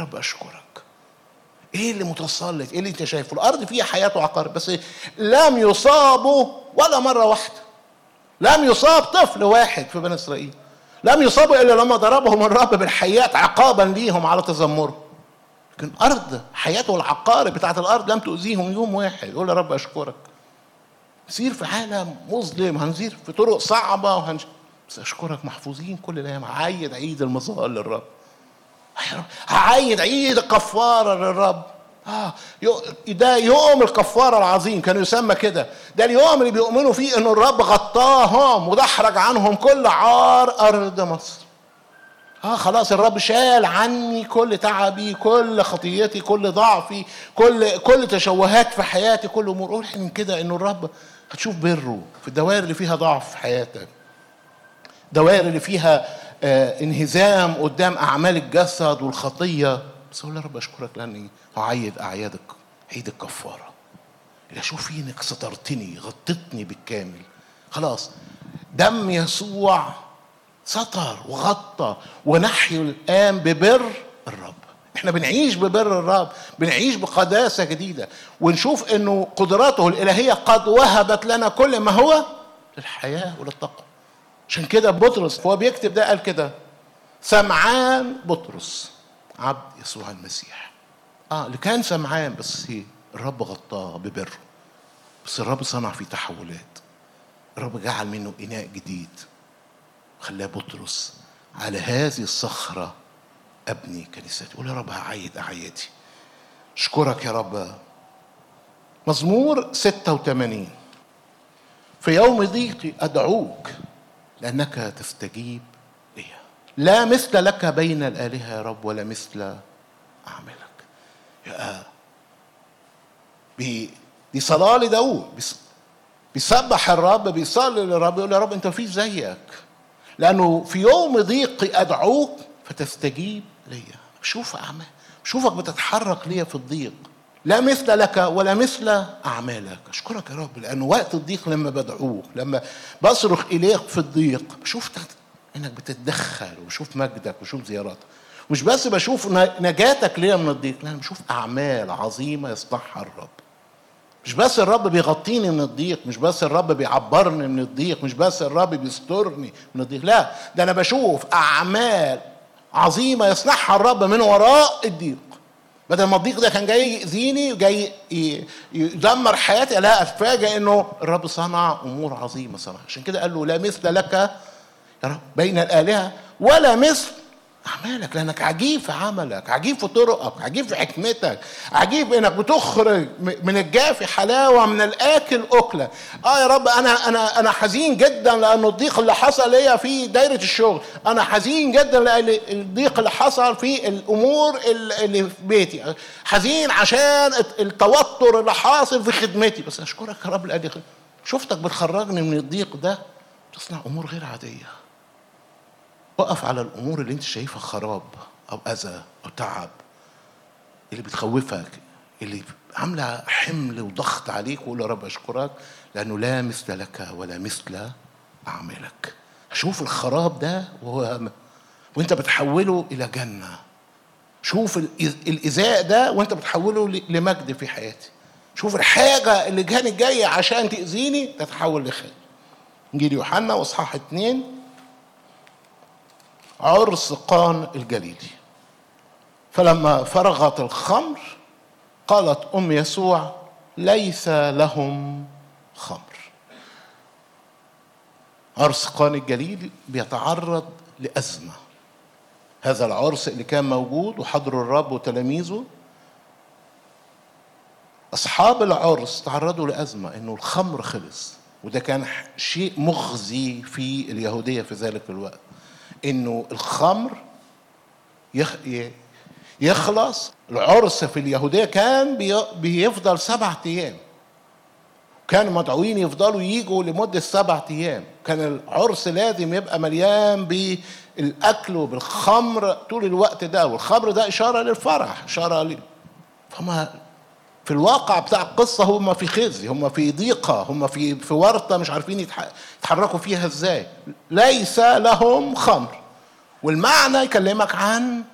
رب اشكرك ايه اللي متسلط ايه اللي انت شايفه الارض فيها حياه وعقارب بس لم يصابوا ولا مره واحده لم يصاب طفل واحد في بني اسرائيل لم يصابوا الا لما ضربهم الرب بالحيات عقابا ليهم على تذمرهم لكن ارض حياته والعقارب بتاعت الارض لم تؤذيهم يوم واحد يقول يا رب اشكرك نسير في عالم مظلم هنسير في طرق صعبه وهنش... بس اشكرك محفوظين كل الايام هعيد عيد المظهر للرب يا رب هعيد عيد الكفاره للرب اه ده يوم الكفاره العظيم كان يسمى كده ده اليوم اللي بيؤمنوا فيه ان الرب غطاهم ودحرج عنهم كل عار ارض مصر اه خلاص الرب شال عني كل تعبي كل خطيتي كل ضعفي كل كل تشوهات في حياتي كل امور قول من كده انه الرب هتشوف بره في الدوائر اللي فيها ضعف في حياتك دوائر اللي فيها آه انهزام قدام اعمال الجسد والخطيه بس اقول يا رب اشكرك لاني هعيد اعيادك عيد الكفاره اللي اشوف فيه انك سترتني غطتني بالكامل خلاص دم يسوع ستر وغطى ونحيا الان ببر الرب احنا بنعيش ببر الرب بنعيش بقداسه جديده ونشوف انه قدراته الالهيه قد وهبت لنا كل ما هو للحياه وللتقوى عشان كده بطرس هو بيكتب ده قال كده سمعان بطرس عبد يسوع المسيح اه اللي كان سمعان بس الرب غطاه ببره بس الرب صنع فيه تحولات الرب جعل منه اناء جديد خلاه بطرس على هذه الصخرة أبني كنيستي قول يا رب هعيد أعيادي أشكرك يا رب مزمور 86 في يوم ضيقي أدعوك لأنك تستجيب لي لا مثل لك بين الآلهة يا رب ولا مثل أعمالك يا دي دي صلاة لداود بيسبح الرب بيصلي للرب يقول يا رب أنت مفيش زيك لأنه في يوم ضيقي أدعوك فتستجيب لي شوف أعمال شوفك بتتحرك ليا في الضيق لا مثل لك ولا مثل أعمالك أشكرك يا رب لأنه وقت الضيق لما بدعوك لما بصرخ إليك في الضيق بشوف إنك بتتدخل وبشوف مجدك وبشوف زياراتك مش بس بشوف نجاتك ليا من الضيق لا أنا بشوف أعمال عظيمة يصنعها الرب مش بس الرب بيغطيني من الضيق مش بس الرب بيعبرني من الضيق مش بس الرب بيسترني من الضيق لا ده انا بشوف اعمال عظيمه يصنعها الرب من وراء الضيق بدل ما الضيق ده كان جاي يأذيني وجاي يدمر حياتي لا اتفاجئ انه الرب صنع امور عظيمه صنع عشان كده قال له لا مثل لك يا رب بين الالهه ولا مثل أعمالك لأنك عجيب في عملك عجيب في طرقك عجيب في حكمتك عجيب إنك بتخرج من الجافي حلاوة من الآكل أكلة آه يا رب أنا أنا أنا حزين جدا لأنه الضيق اللي حصل ليا في دايرة الشغل أنا حزين جدا لأن الضيق اللي حصل في الأمور اللي في بيتي حزين عشان التوتر اللي حاصل في خدمتي بس أشكرك يا رب لأني شفتك بتخرجني من الضيق ده تصنع أمور غير عادية وقف على الامور اللي انت شايفها خراب او اذى او تعب اللي بتخوفك اللي عامله حمل وضغط عليك وقول يا رب اشكرك لانه لا مثل لك ولا مثل اعمالك شوف الخراب ده وهو وانت بتحوله الى جنه شوف الايذاء ده وانت بتحوله لمجد في حياتي شوف الحاجه اللي كانت جايه عشان تاذيني تتحول لخير انجيل يوحنا واصحاح اتنين عرس قان الجليلي فلما فرغت الخمر قالت ام يسوع ليس لهم خمر عرس قان الجليل بيتعرض لازمه هذا العرس اللي كان موجود وحضر الرب وتلاميذه اصحاب العرس تعرضوا لازمه انه الخمر خلص وده كان شيء مخزي في اليهوديه في ذلك الوقت انه الخمر يخ يخلص العرس في اليهوديه كان بيفضل سبعة ايام كانوا مدعوين يفضلوا يجوا لمده سبعة ايام كان العرس لازم يبقى مليان بالاكل وبالخمر طول الوقت ده والخمر ده اشاره للفرح اشاره ل... فما في الواقع بتاع القصة هم في خزي هم في ضيقة هم في في ورطة مش عارفين يتحركوا فيها ازاي ليس لهم خمر والمعنى يكلمك عن